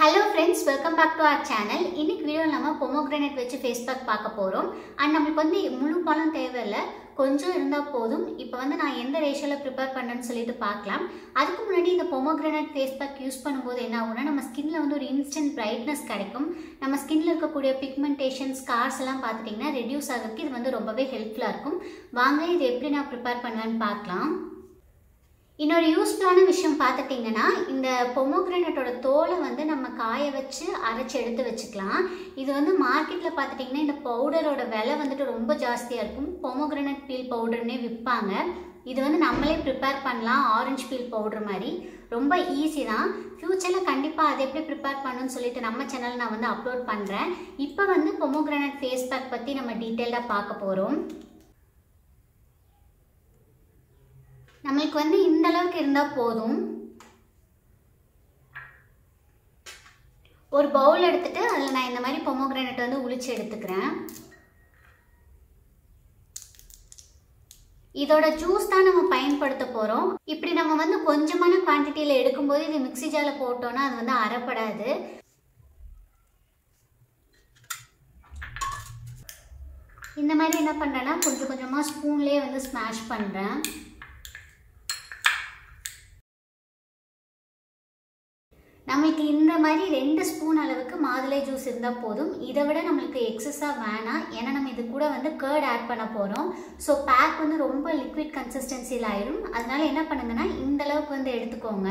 hello friends welcome back to our channel இன்னைக்கு வீடியோவில் நம்ம பொமோக்ரேனேட் வச்சு ஃபேஸ் பேக் பார்க்க போகிறோம் அண்ட் நம்மளுக்கு வந்து முழு பழம் தேவையில்லை கொஞ்சம் இருந்தால் போதும் இப்போ வந்து நான் எந்த ரேஷியோவில் ப்ரிப்பேர் பண்ணுறேன்னு சொல்லிட்டு பார்க்கலாம் அதுக்கு முன்னாடி இந்த பொமோக்ரேனேட் ஃபேஸ் பேக் யூஸ் பண்ணும்போது என்ன ஆகும்னா நம்ம ஸ்கின்ல வந்து ஒரு இன்ஸ்டன்ட் பிரைட்னஸ் கிடைக்கும் நம்ம ஸ்கின்ல இருக்கக்கூடிய பிக்மெண்டேஷன் ஸ்கார்ஸ் எல்லாம் பார்த்துட்டிங்கன்னா ரெடியூஸ் ஆகிறதுக்கு இது வந்து ரொம்பவே ஹெல்ப்ஃபுல்லாக இருக்கும் வாங்க இது எப்படி நான் ப்ரிப்பேர் பண்ணுவேன்னு பார்க்கலாம் இன்னொரு யூஸ்ஃபுல்லான விஷயம் பார்த்துட்டிங்கன்னா இந்த பொமோக்ரேனட்டோட தோலை வந்து நம்ம காய வச்சு அரைச்சி எடுத்து வச்சுக்கலாம் இது வந்து மார்க்கெட்டில் பார்த்துட்டிங்கன்னா இந்த பவுடரோட விலை வந்துட்டு ரொம்ப ஜாஸ்தியாக இருக்கும் பொமோக்ரேனட் பீல் பவுடர்னே விற்பாங்க இது வந்து நம்மளே ப்ரிப்பேர் பண்ணலாம் ஆரஞ்சு பீல் பவுடர் மாதிரி ரொம்ப ஈஸி தான் ஃப்யூச்சரில் கண்டிப்பாக அதை எப்படி ப்ரிப்பேர் பண்ணணும்னு சொல்லிட்டு நம்ம சேனல் நான் வந்து அப்லோட் பண்ணுறேன் இப்போ வந்து பொமோக்ரேனட் ஃபேஸ் பேக் பற்றி நம்ம டீட்டெயிலாக பார்க்க போகிறோம் நம்மளுக்கு வந்து இந்த அளவுக்கு இருந்தால் போதும் ஒரு பவுல் எடுத்துட்டு அதில் நான் இந்த மாதிரி பொமோக்ரானட் வந்து உளிச்சு எடுத்துக்கிறேன் இதோட ஜூஸ் தான் நம்ம பயன்படுத்த போகிறோம் இப்படி நம்ம வந்து கொஞ்சமான குவான்டிட்டியில் எடுக்கும்போது இது மிக்சி ஜாரில் போட்டோன்னா அது வந்து அறப்படாது இந்த மாதிரி என்ன பண்ணுறேன்னா கொஞ்சம் கொஞ்சமாக ஸ்பூன்லேயே வந்து ஸ்மாஷ் பண்ணுறேன் நம்மளுக்கு இந்த மாதிரி ரெண்டு ஸ்பூன் அளவுக்கு மாதுளை ஜூஸ் இருந்தால் போதும் இதை விட நம்மளுக்கு எக்ஸஸாக வேணாம் ஏன்னா நம்ம இது கூட வந்து கேர்ட் ஆட் பண்ண போகிறோம் ஸோ பேக் வந்து ரொம்ப லிக்விட் கன்சிஸ்டன்சியில் ஆயிரும் அதனால என்ன பண்ணுங்கன்னா இந்த அளவுக்கு வந்து எடுத்துக்கோங்க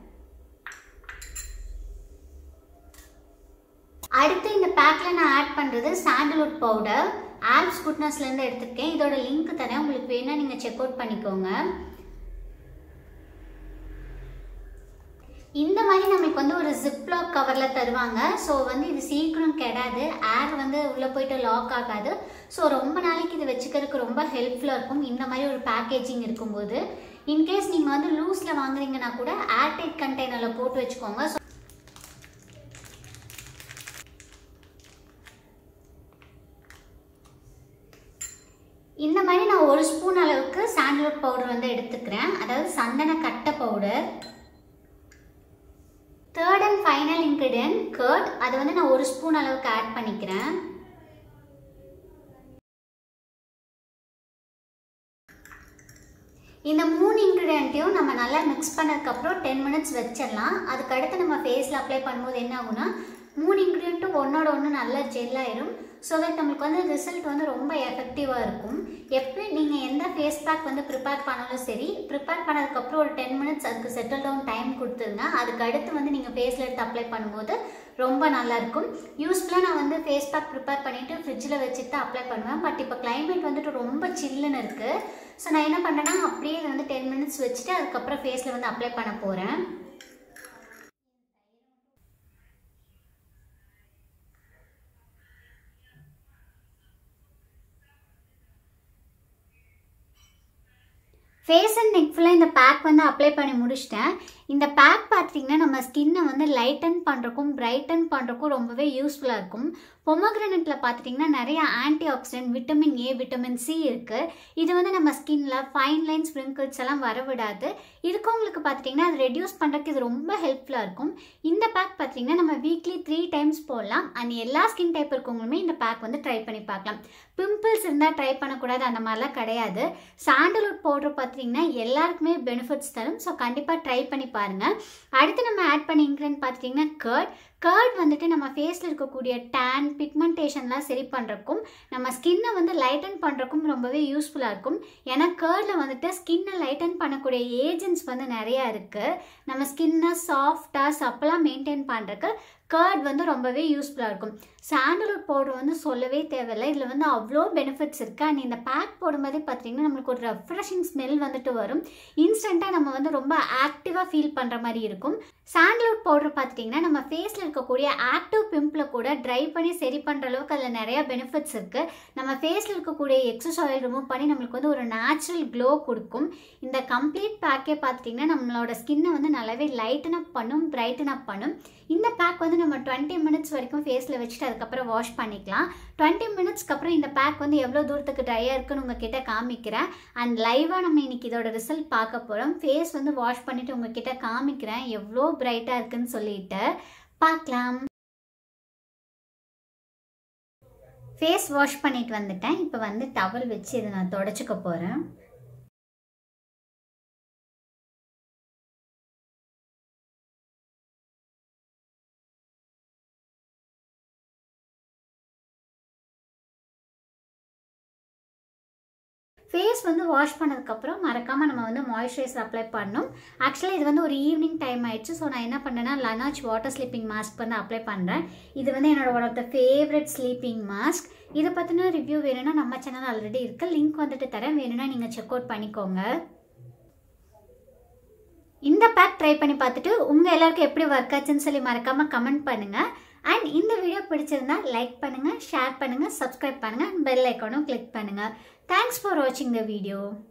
அடுத்து இந்த பேக்கில் நான் ஆட் பண்ணுறது சாண்டல்வுட் பவுடர் ஆப்ஸ் குட்னஸ்லேருந்து எடுத்துருக்கேன் இதோட லிங்க் தரேன் உங்களுக்கு வேணால் நீங்கள் செக் அவுட் பண்ணிக்கோங்க இந்த மாதிரி நம்மளுக்கு வந்து ஒரு ஜிப்லாக் கவரில் தருவாங்க ஸோ வந்து இது சீக்கிரம் கெடாது ஏர் வந்து உள்ளே போயிட்டு லாக் ஆகாது ஸோ ரொம்ப நாளைக்கு இது வச்சுக்கிறதுக்கு ரொம்ப ஹெல்ப்ஃபுல்லாக இருக்கும் இந்த மாதிரி ஒரு பேக்கேஜிங் இருக்கும்போது இன்கேஸ் நீங்கள் வந்து லூஸில் வாங்குறீங்கன்னா கூட ஏர்டைட் கண்டெய்னரில் போட்டு வச்சுக்கோங்க ஸோ இந்த மாதிரி நான் ஒரு ஸ்பூன் அளவுக்கு சாண்டல்வுட் பவுடர் வந்து எடுத்துக்கிறேன் அதாவது சந்தன கட்டை powder third and final ingredient curd அது வந்து நான் ஒரு ஸ்பூன் அளவுக்கு ஆட் பண்ணிக்கிறேன் இந்த மூணு இன்க்ரீடியண்ட்டையும் நம்ம நல்லா மிக்ஸ் பண்ணதுக்கப்புறம் டென் மினிட்ஸ் வச்சிடலாம் அதுக்கடுத்து நம்ம ஃபேஸில் அப்ளை பண்ணும்போது என்ன ஆகும்னா மூணு இன்க்ரீடியண்ட்டும் ஒன்றோட ஒன்று நல்லா ஜெல் ஆயிரும் ஸோ தட் நம்மளுக்கு வந்து ரிசல்ட் வந்து ரொம்ப எஃபெக்டிவாக இருக்கும் எப்படி நீங்கள் எந்த ஃபேஸ் பேக் வந்து ப்ரிப்பேர் பண்ணாலும் சரி ப்ரிப்பேர் பண்ணதுக்கப்புறம் ஒரு டென் மினிட்ஸ் அதுக்கு செட்டில் டவுன் டைம் கொடுத்துருங்க அதுக்கு அடுத்து வந்து நீங்கள் ஃபேஸில் எடுத்து அப்ளை பண்ணும்போது ரொம்ப நல்லாயிருக்கும் யூஸ்ஃபுல்லாக நான் வந்து ஃபேஸ் பேக் ப்ரிப்பேர் பண்ணிவிட்டு ஃப்ரிட்ஜில் வச்சுட்டு அப்ளை பண்ணுவேன் பட் இப்போ கிளைமேட் வந்துட்டு ரொம்ப சில்லுன்னு இருக்குது ஸோ நான் என்ன பண்ணுறேன்னா அப்படியே இதை வந்து டென் மினிட்ஸ் வச்சுட்டு அதுக்கப்புறம் ஃபேஸில் வந்து அப்ளை பண்ண போகிறேன் ஃபேஸ் அண்ட் நெக் ஃபுல்லாக இந்த பேக் வந்து அப்ளை பண்ணி முடிச்சிட்டேன் இந்த பேக் பார்த்தீங்கன்னா நம்ம ஸ்கின்னை வந்து லைட்டன் பண்ணுறக்கும் பிரைட்டன் பண்ணுறக்கும் ரொம்பவே யூஸ்ஃபுல்லாக இருக்கும் பொமோக்ரனட்டில் பார்த்துட்டிங்கன்னா நிறைய antioxidant vitamin A vitamin C இருக்குது இது வந்து நம்ம ஸ்கின்ல ஃபைன் லைன்ஸ் ஸ்ப்ரிங்கிள்ஸ் எல்லாம் வரவிடாது இருக்கவங்களுக்கு பார்த்துட்டிங்கன்னா அது ரெடியூஸ் பண்ணுறதுக்கு இது ரொம்ப ஹெல்ப்ஃபுல்லாக இருக்கும் இந்த பேக் பார்த்தீங்கன்னா நம்ம வீக்லி த்ரீ டைம்ஸ் போடலாம் அண்ட் எல்லா ஸ்கின் டைப் இருக்கவங்களுமே இந்த பேக் வந்து ட்ரை பண்ணி பார்க்கலாம் பிம்பிள்ஸ் இருந்தால் ட்ரை பண்ணக்கூடாது அந்த மாதிரிலாம் கிடையாது சாண்டல்வுட் பவுடர் பார்த்தீங்கன்னா எல்லாருக்குமே பெனிஃபிட்ஸ் தரும் ஸோ கண்டிப்பாக ட்ரை பண்ணி பாருங்கள் அடுத்து நம்ம ஆட் பண்ணி இன்க்ரீடியன்ட் பார்த்துட்டிங்கன்னா கர்ட் கர்ட் வந்துட்டு நம்ம ஃபேஸில் இருக்கக்கூடிய டேன் பிக்மெண்டேஷன்லாம் சரி பண்ணுறக்கும் நம்ம ஸ்கின்னை வந்து லைட்டன் பண்ணுறக்கும் ரொம்பவே யூஸ்ஃபுல்லாக இருக்கும் ஏன்னா கர்டில் வந்துட்டு ஸ்கின்னை லைட்டன் பண்ணக்கூடிய ஏஜென்ட்ஸ் வந்து நிறையா இருக்குது நம்ம ஸ்கின்னை சாஃப்டாக சப்பலாக மெயின்டைன் பண்ணுறக்கு கர்ட் வந்து ரொம்பவே யூஸ்ஃபுல்லாக இருக்கும் சாண்டல்வுட் பவுடர் வந்து சொல்லவே தேவையில்லை இதில் வந்து அவ்வளோ பெனிஃபிட்ஸ் இருக்குது அண்ட் இந்த பேக் போடும்போதே பார்த்தீங்கன்னா நம்மளுக்கு ஒரு ரெஃப்ரெஷிங் ஸ்மெல் வந்துட்டு வரும் இன்ஸ்டண்ட்டாக நம்ம வந்து ரொம்ப ஆக்டிவாக ஃபீல் பண்ணுற மாதிரி இருக்கும் சாண்டல்வுட் பவுடர் பார்த்துட்டிங்கன்னா நம்ம ஃபேஸில் இருக்கக்கூடிய ஆக்டிவ் பிம்பில் கூட ட்ரை பண்ணி சரி பண்ணுற அளவுக்கு அதில் நிறையா பெனிஃபிட்ஸ் இருக்குது நம்ம ஃபேஸில் இருக்கக்கூடிய எக்ஸஸ் ஆயில் ரிமூவ் பண்ணி நம்மளுக்கு வந்து ஒரு நேச்சுரல் க்ளோ கொடுக்கும் இந்த கம்ப்ளீட் பேக்கே பார்த்துட்டிங்கன்னா நம்மளோட ஸ்கின்னை வந்து நல்லாவே லைட்டன் அப் பண்ணும் பிரைட்டன் அப் பண்ணும் இந்த பேக் வந்து நம்ம டுவெண்ட்டி மினிட்ஸ் வரைக்கும் ஃபேஸில் வச்சுட்டு அதுக்கப்புறம் வாஷ் பண்ணிக்கலாம் டுவெண்ட்டி மினிட்ஸ்க்கு அப்புறம் இந்த பேக் வந்து எவ்வளோ தூரத்துக்கு ட்ரையாக இருக்குன்னு உங்ககிட்ட காமிக்கிறேன் அண்ட் லைவாக நம்ம இன்னைக்கு இதோட ரிசல்ட் பார்க்க போகிறோம் ஃபேஸ் வந்து வாஷ் பண்ணிவிட்டு உங்ககிட்ட காமிக்கிறேன் எவ்வளோ பிரைட்டாக இருக்குன்னு சொல்லிட்டு பார்க்கலாம் ஃபேஸ் வாஷ் பண்ணிட்டு வந்துட்டேன் இப்போ வந்து டவல் வச்சு இதை நான் தொடச்சிக்க போகிறேன் ஃபேஸ் வந்து வாஷ் பண்ணதுக்கப்புறம் மறக்காமல் நம்ம வந்து மாய்ஸ்சரைசர் அப்ளை பண்ணணும் ஆக்சுவலாக இது வந்து ஒரு ஈவினிங் டைம் ஆயிடுச்சு ஸோ நான் என்ன பண்ணேன்னா லனாச் வாட்டர் ஸ்லீப்பிங் மாஸ்க் வந்து அப்ளை பண்ணுறேன் இது வந்து என்னோட one of the favourite sleeping mask இதை பற்றின ரிவ்யூ வேணும்னா நம்ம சேனல் ஆல்ரெடி இருக்குது லிங்க் வந்துட்டு தரேன் வேணும்னா நீங்கள் செக் அவுட் பண்ணிக்கோங்க இந்த பேக் ட்ரை பண்ணி பார்த்துட்டு உங்கள் எல்லாருக்கும் எப்படி ஒர்க் ஆச்சுன்னு சொல்லி மறக்காமல் கமெண்ட் பண்ணுங்கள் அண்ட் இந்த வீடியோ பிடிச்சிருந்தா லைக் பண்ணுங்கள் ஷேர் பண்ணுங்கள் சப்ஸ்கிரைப் பண்ணுங்கள் பெல் ஐக்கானும் கிளிக் பண்ணுங்கள் தேங்க்ஸ் ஃபார் வாட்சிங் த வீடியோ